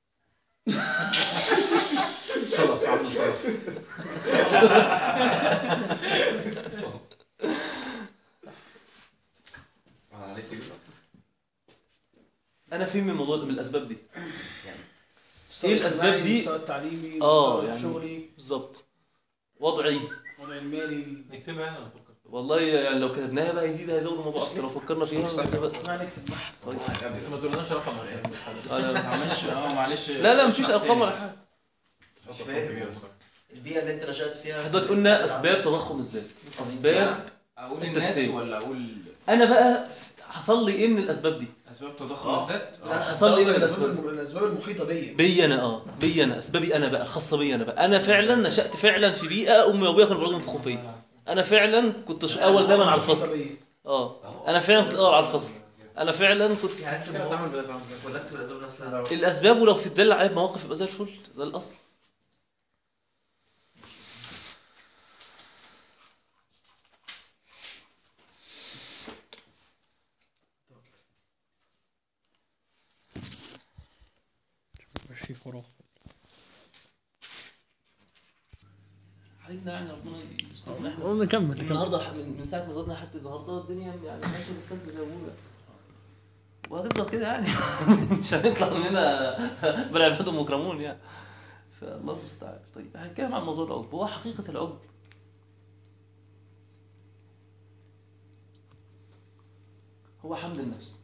صلف عبد صلف عليك كده انا فين من الموضوع من الاسباب دي مستوى إيه الأسباب الاجتماعي، دي؟ المستوى التعليمي آه، المستوى يعني- الشغلي بالظبط وضعي الوضع المالي نكتبها هنا نفكر والله يعني لو كتبناها بقى يزيد هيزود الموضوع اكتر لو فكرنا فيها لا بأس. اسمع نكتب بس طيب بس ما تقولناش رقم عشان آه، لا لا. معلش اه معلش لا لا مفيش ارقام ولا حاجه مش فاهم البيئة اللي انت نشأت فيها احنا دلوقتي قلنا اسباب تضخم الذات اسباب اقول أنت الناس تسيب. ولا اقول انا بقى حصل لي ايه من الاسباب دي اسباب تضخم الذات يعني حصل لي ايه من الاسباب الاسباب الم- الاسباب المحيطه بيا بي انا اه بي انا اسبابي انا بقى الخاصه بي انا بقى انا فعلا نشات فعلا في بيئه امي وابويا كانوا بيقعدوا ينفخوا فيا انا فعلا كنت ش- اول دايما على الفصل اه انا فعلا كنت اول على الفصل انا فعلا كنت يعني انت كده الموضوع تعمل بده ولا اكتب الاسباب نفسها الاسباب ولو في تدل عليها بمواقف يبقى زي الفل ده الاصل ماشي فراغ علينا يعني ربنا يسترنا احنا نكمل نكمل النهارده الح- من من ساعه ما زرنا لحد النهارده الدنيا يعني ماشيه بالسلك زي ما بقول وهتفضل كده يعني مش هنطلع من هنا بل عباد مكرمون يعني فالله المستعان طيب هنتكلم عن موضوع العجب هو حقيقه العجب هو حمد النفس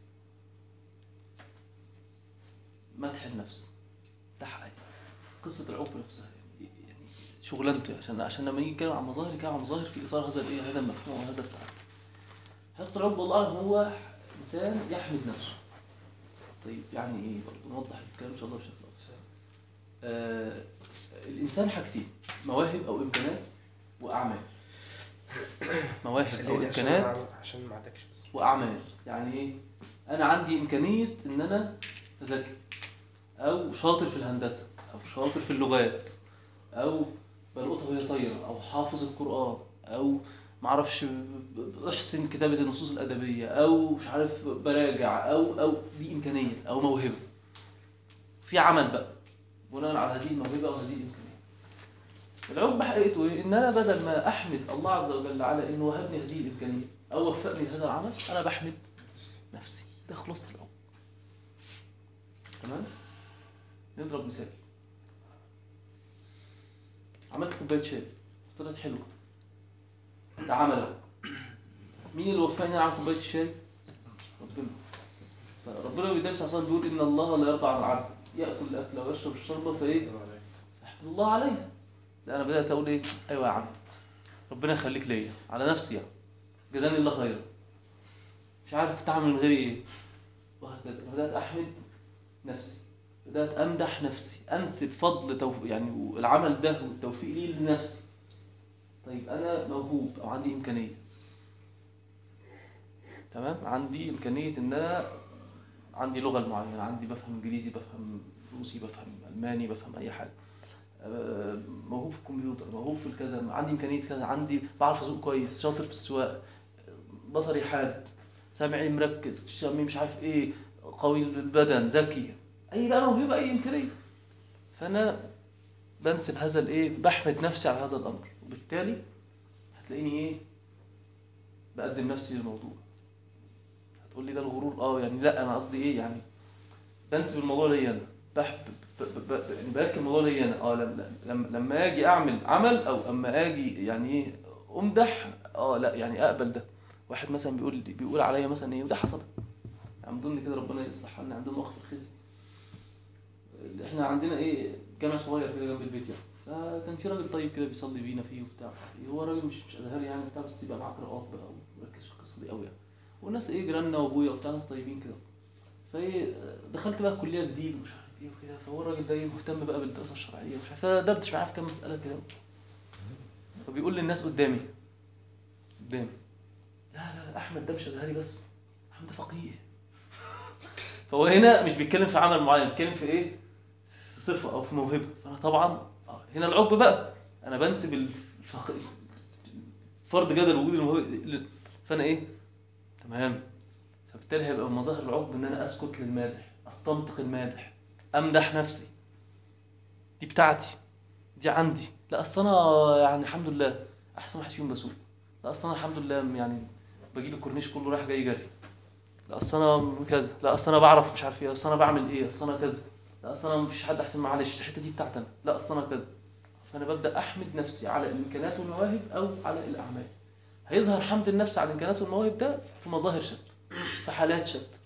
مدح النفس ده حقيقي قصه العجب نفسها يعني يعني شغلانته عشان عشان لما نيجي نتكلم عن مظاهر كده عن مظاهر في اطار هذا الايه هذا المفهوم وهذا التعريف حقيقه العجب والله أعلم هو انسان يحمد نفسه طيب يعني ايه برضه نوضح الكلام ان شاء الله بشكل اكثر آه الانسان حاجتين مواهب او امكانات واعمال مواهب او امكانات عشان ما عندكش بس واعمال يعني ايه انا عندي امكانيه ان انا ذكي او شاطر في الهندسه او شاطر في اللغات او بلقطها وهي طايره او حافظ القران او معرفش احسن كتابه النصوص الادبيه او مش عارف براجع او او دي امكانيه او موهبه في عمل بقى بناء على هذه الموهبه وهذه الامكانيه العجب حقيقته ايه؟ ان انا بدل ما احمد الله عز وجل على انه وهبني هذه الامكانيه او وفقني لهذا العمل انا بحمد نفسي ده خلاصه العجب تمام نضرب مثال عملت كوبايه شاي طلعت حلوه ده عمل اهو مين اللي وفقني انا اعمل كوبايه الشاي ربنا فربنا النبي صلى الله عليه وسلم بيقول ان الله لا يرضى عن العبد ياكل الاكل ويشرب الشربه فايه احمد الله عليها لا انا بدات اقول ايه ايوه يا عم ربنا يخليك ليا على نفسي يعني جزاني الله خيرا مش عارف تتعامل من غيري ايه وهكذا بدات احمد نفسي بدات امدح نفسي انسب فضل توف... يعني العمل ده والتوفيق لي لنفسي طيب انا موهوب او عندي امكانيه تمام عندي امكانيه ان انا عندي لغه معينه عندي بفهم انجليزي بفهم روسي بفهم الماني بفهم اي حاجه آه، موهوب في الكمبيوتر موهوب في الكذا عندي امكانيه كذا عندي بعرف اسوق كويس شاطر في السواقه بصري حاد سامعي مركز شامي مش عارف ايه قوي البدن ذكي اي بقى موهبه اي امكانيه فانا بنسب هذا الايه بحمد نفسي على هذا الامر وبالتالي هتلاقيني ايه بقدم نفسي للموضوع هتقول لي ده الغرور اه يعني لا انا قصدي ايه يعني بنسب الموضوع ليا انا بحب ب- ب- ب- يعني بركب الموضوع ليا انا اه لما لما لما اجي اعمل عمل او اما اجي يعني ايه امدح اه لا يعني اقبل ده واحد مثلا بيقول بيقول عليا مثلا ايه وده حصل يعني من ضمن كده ربنا يصلح حالنا عندنا اخ في الخزي احنا عندنا ايه جامع صغير كده جنب البيت يعني فكان في راجل طيب كده بيصلي بينا فيه وبتاع مش عارف ايه هو راجل مش مش ازهري يعني بتاع بس يبقى معاه قراءات بقى ومركز في القصه دي قوي يعني والناس ايه جيراننا وابويا وبتاع ناس طيبين كده فايه دخلت بقى كليه جديد ومش عارف ايه وكده فهو الراجل ده ايه مهتم بقى بالدراسه الشرعيه ومش عارف فدردش معاه في كام مساله كده فبيقول للناس قدامي قدامي لا لا لا احمد ده مش ازهري بس احمد ده فقيه فهو هنا مش بيتكلم في عمل معين بيتكلم في ايه في صفه او في موهبه فانا طبعا آه، هنا العقب بقى انا بنسب الفق... فرض جدل وجود الموهبه فانا ايه تمام فبالتالي هيبقى من مظاهر العقد ان انا اسكت للمادح استنطق المادح امدح نفسي دي بتاعتي دي عندي لا اصل انا يعني الحمد لله احسن واحد فيهم بسوق لا اصل انا الحمد لله يعني بجيب الكورنيش كله رايح جاي جري لا اصل انا كذا لا اصل انا بعرف مش عارف ايه اصل انا بعمل ايه اصل انا كذا لا اصل انا مفيش حد احسن معلش الحته دي بتاعتي انا لا اصل انا كذا فانا ببدا احمد نفسي على الامكانيات والمواهب او على الاعمال هيظهر حمد النفس على الامكانيات والمواهب ده في مظاهر شتى في حالات شتى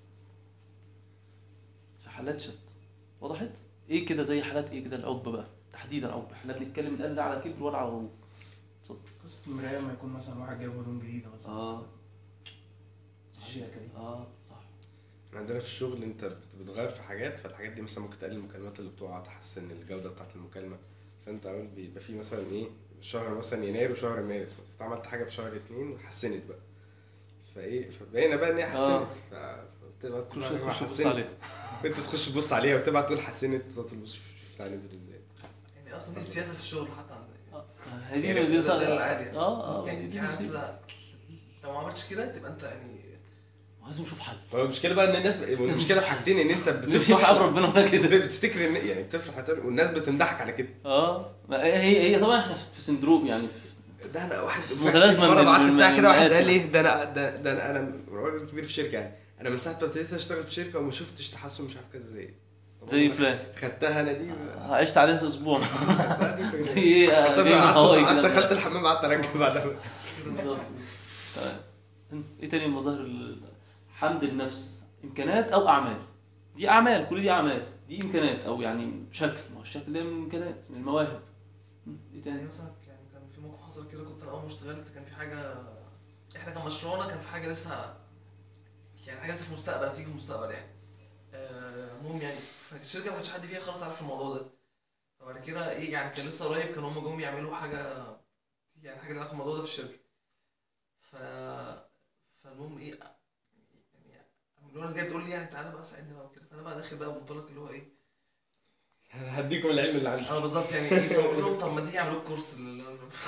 في حالات شتى وضحت ايه كده زي حالات ايه كده العقب بقى تحديدا عقب احنا بنتكلم الان لا على كبر ولا على غرور قصة المراية لما يكون مثلا واحد جايب هدوم جديدة مثلا اه الشياكة دي اه صح عندنا في الشغل انت بت- بتغير في حاجات فالحاجات دي مثلا ممكن تقلل المكالمات اللي بتقع تحسن الجوده بتاعت المكالمه فانت عمال بيبقى في مثلا ايه شهر مثلا يناير وشهر مارس مثلا انت عملت حاجه في شهر اتنين وحسنت بقى فايه فبقينا بقى ان هي حسنت ف- فبتبقى كل تقول شويه عليها تخش تبص حسنت عليه وانت تخش تبص عليها وتبعت تقول حسنت وتقعد تبص شوف بتاع نزل ازاي يعني اصلا دي السياسه في الشغل حتى عندنا هي دي يعني دي ده- ده العادي يعني. اه اه يعني دي يعني مصيبة. انت لو ما عملتش كده تبقى انت يعني لازم نشوف حل هو المشكله بقى ان الناس المشكله في حاجتين ان انت نفرح بتفرح عبر ربنا هنا كده بتفتكر ان يعني بتفرح هتعمل- والناس بتمدحك على كده اه ما هي هي طبعا احنا في سندروم يعني في ده انا واحد متلازمة مره من- بعت من- بتاع من كده واحد المقاس قال لي بس. ده انا ده, ده انا انا راجل كبير في شركه يعني انا من ساعه ما ابتديت اشتغل في شركه وما شفتش تحسن مش عارف كذا ازاي طب زي أنا فلان خدتها انا دي عشت عليها اسبوع خدتها دي في- زي ايه آه، خدتها جاي من قعدت هواي قعدت كده. دخلت الحمام قعدت ارجع بعدها بس بالظبط تمام ايه تاني من مظاهر ال- حمد النفس امكانات او اعمال دي اعمال كل دي اعمال دي امكانات او يعني شكل ما هو الشكل ده من الامكانات من المواهب ايه يعني تاني مثلا يعني كان في موقف حصل كده كنت انا اول ما اشتغلت كان في حاجه احنا كان مشروعنا كان في حاجه لسه يعني حاجه لسه في المستقبل هتيجي في المستقبل يعني آه، المهم يعني فالشركه ما كانش حد فيها خالص عارف الموضوع ده فبعد كده ايه يعني كان لسه قريب كانوا هم جم يعملوا حاجه يعني حاجه لها الموضوع ده في الشركه ف فالمهم ايه يعني الناس جايه بتقول لي يعني تعالى بقى ساعدني بقى وكده فانا بقى داخل بقى بمنطلق اللي هو ايه هديكم العلم اللي عندي اه بالظبط يعني ايه طب قلت لهم طب ما تيجي يعملوا الكورس اللي-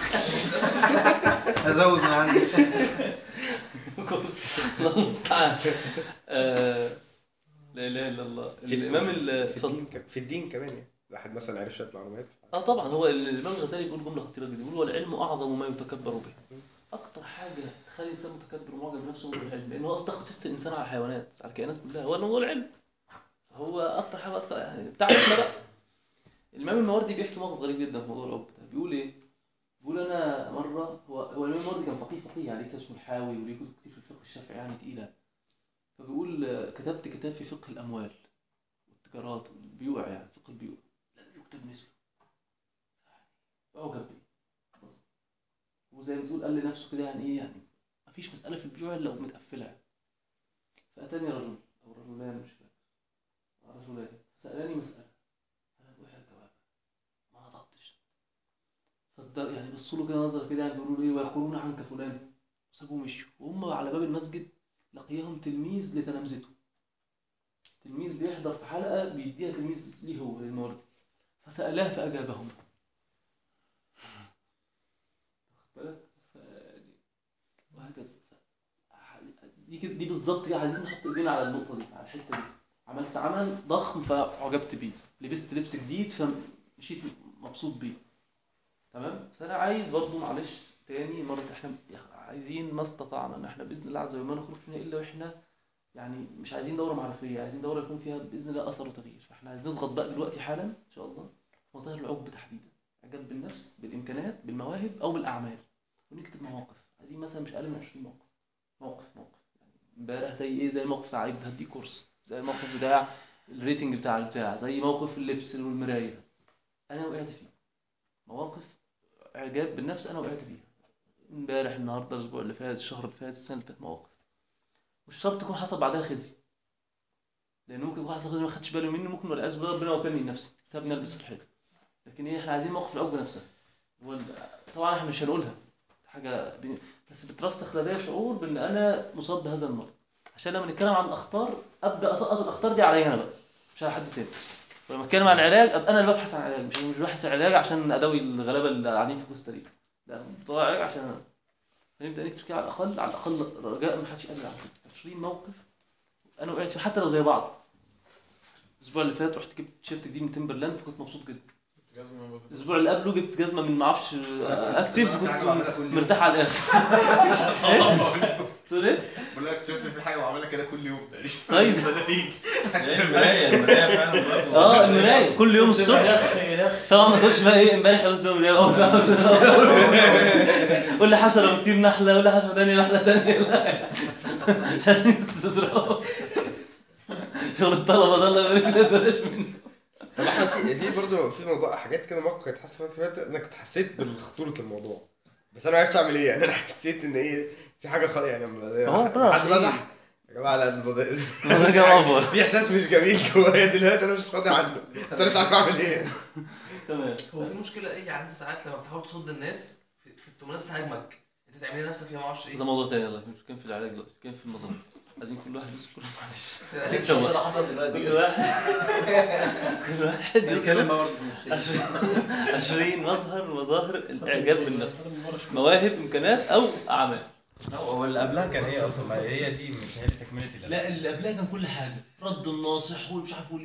ازود من عندي كورس الله المستعان آه، لا اله الا الله في- الامام في- ال- في اتفضل. الدين ك- في الدين كمان يعني واحد مثلا عرف شويه معلومات اه طبعا هو الامام الغزالي بيقول جمله خطيره جدا بيقول والعلم اعظم ما يتكبر به اكتر حاجه تخلي الانسان متكبر ومعجب بنفسه هو العلم لان هو اصلا خصيصه الانسان على الحيوانات على الكائنات كلها هو هو العلم هو اكتر حاجه أكتر يعني بتاعتنا بقى الامام الماوردي بيحكي موقف غريب جدا في موضوع العقد ده بيقول ايه بيقول انا مره هو هو الامام الماوردي كان فقيه فقيه عليه كتاب اسمه الحاوي وليه كتب كتير في الفقه الشافعي يعني تقيله فبيقول آه، كتبت كتاب في فقه الاموال والتجارات والبيوع يعني فقه البيوع لم يكتب مثله أعجب بيه بس. وزي ما تقول قال لنفسه كده يعني إيه يعني مفيش مسألة في البيوع إلا ومتقفلة فأتاني رجل أو رجلان مش فاكر رجلان فسألني مسألة فأنا أحرج جوابه ما نطقتش فازدر يعني بصوا له كده نظرة كده يعني بيقولوا له إيه ويقولون عنك فلان وسابوه مشوا وهم على باب المسجد لقيهم تلميذ لتلامذته تلميذ بيحضر في حلقة بيديها تلميذ ليه هو للمورد فسألاه فأجابهم واخد بالك ف- وهكذا دي كده دي بالظبط كده عايزين نحط ايدينا على النقطه دي على الحته دي عملت عمل ضخم فعجبت بيه لبست لبس جديد فمشيت مبسوط بيه تمام فانا عايز برضو معلش تاني مره احنا عايزين ما استطعنا ان احنا باذن الله عز وجل ما نخرج منها الا واحنا يعني مش عايزين دوره معرفيه عايزين دوره يكون فيها باذن الله اثر وتغيير فاحنا عايزين نضغط بقى دلوقتي حالا ان شاء الله مظاهر العقب تحديدا اعجاب بالنفس بالامكانات بالمواهب او بالاعمال ونكتب مواقف عايزين مثلا مش اقل من 20 موقف موقف موقف يعني امبارح زي ايه زي الموقف بتاع عيد هديك كورس زي الموقف بتاع الريتنج بتاع البتاع زي موقف اللبس والمرايه انا وقعت فيه مواقف اعجاب بالنفس انا وقعت فيها امبارح النهارده الاسبوع اللي فات الشهر اللي فات السنه اللي فاتت مواقف مش شرط يكون حصل بعدها خزي لان ممكن يكون حصل خزي ما خدتش بالي منه ممكن والعياذ بالله ربنا وكلني نفسي سابني البس في الحيطه لكن ايه احنا عايزين موقف العقب نفسها هو ال- طبعا احنا مش هنقولها حاجه ب... بس بترسخ لدي شعور بان انا مصاب بهذا المرض عشان لما نتكلم عن الاخطار ابدا اسقط الاخطار دي عليا انا بقى مش على حد تاني ولما اتكلم عن العلاج ابقى انا اللي ببحث عن علاج مش مش ببحث عن علاج عشان اداوي الغلابه اللي قاعدين في كوستاريكا لا أنا بطلع علاج عشان انا هنبدا نكتب كده على الاقل على الاقل رجاء ما حدش يقلل عن كده 20 موقف انا وقعت فيه حتى لو زي بعض الاسبوع اللي فات رحت جبت تيشيرت جديد من تمبرلاند فكنت مبسوط جدا الاسبوع اللي قبله جبت جزمه من ما اعرفش اكتف كنت مرتاح على الاخر إيه؟ تقول ايه؟ بقول لك شفت في حاجه بعملها كده كل يوم طيب المرايه المرايه فعلا برضه اه المرايه كل يوم الصبح يلخ يلخ طبعا ما تقولش بقى ايه امبارح قلت لهم ليه اول ما قول لي حشره بتطير نحله قول لي حشره ثانيه نحله ثانيه لا. مش عايزين استظراف شغل الطلبه ده الله يبارك لك بلاش منه طب احنا في في برضه في موضوع حاجات كده موقف كنت حاسس في وقت انا كنت حسيت بخطوره الموضوع بس انا ما عرفتش اعمل ايه يعني انا حسيت ان ايه في حاجه خ... يعني هو ربنا حد رحيم. مدح يا جماعه لا الموضوع ده كان افضل في احساس مش جميل جوايا دلوقتي انا مش راضي عنه بس انا مش عارف اعمل ايه تمام هو في مشكله ايه يعني انت ساعات لما بتحاول تصد الناس في في الناس تهاجمك انت تعملي نفسك فيها ما اعرفش ايه ده موضوع تاني يلا مش كان في العلاج دلوقتي كان في النظام عايزين كل واحد يذكر معلش لسه اللي حصل دلوقتي كل واحد كل واحد يذكر نتكلم بقى برضه في الشيء. 20 مظهر مظاهر الاعجاب بالنفس مواهب امكانيات او اعمال هو اللي قبلها كان ايه اصلا ما هي دي متهيألي تكمله اللي لا اللي قبلها كان كل حاجه رد الناصح والمش عارف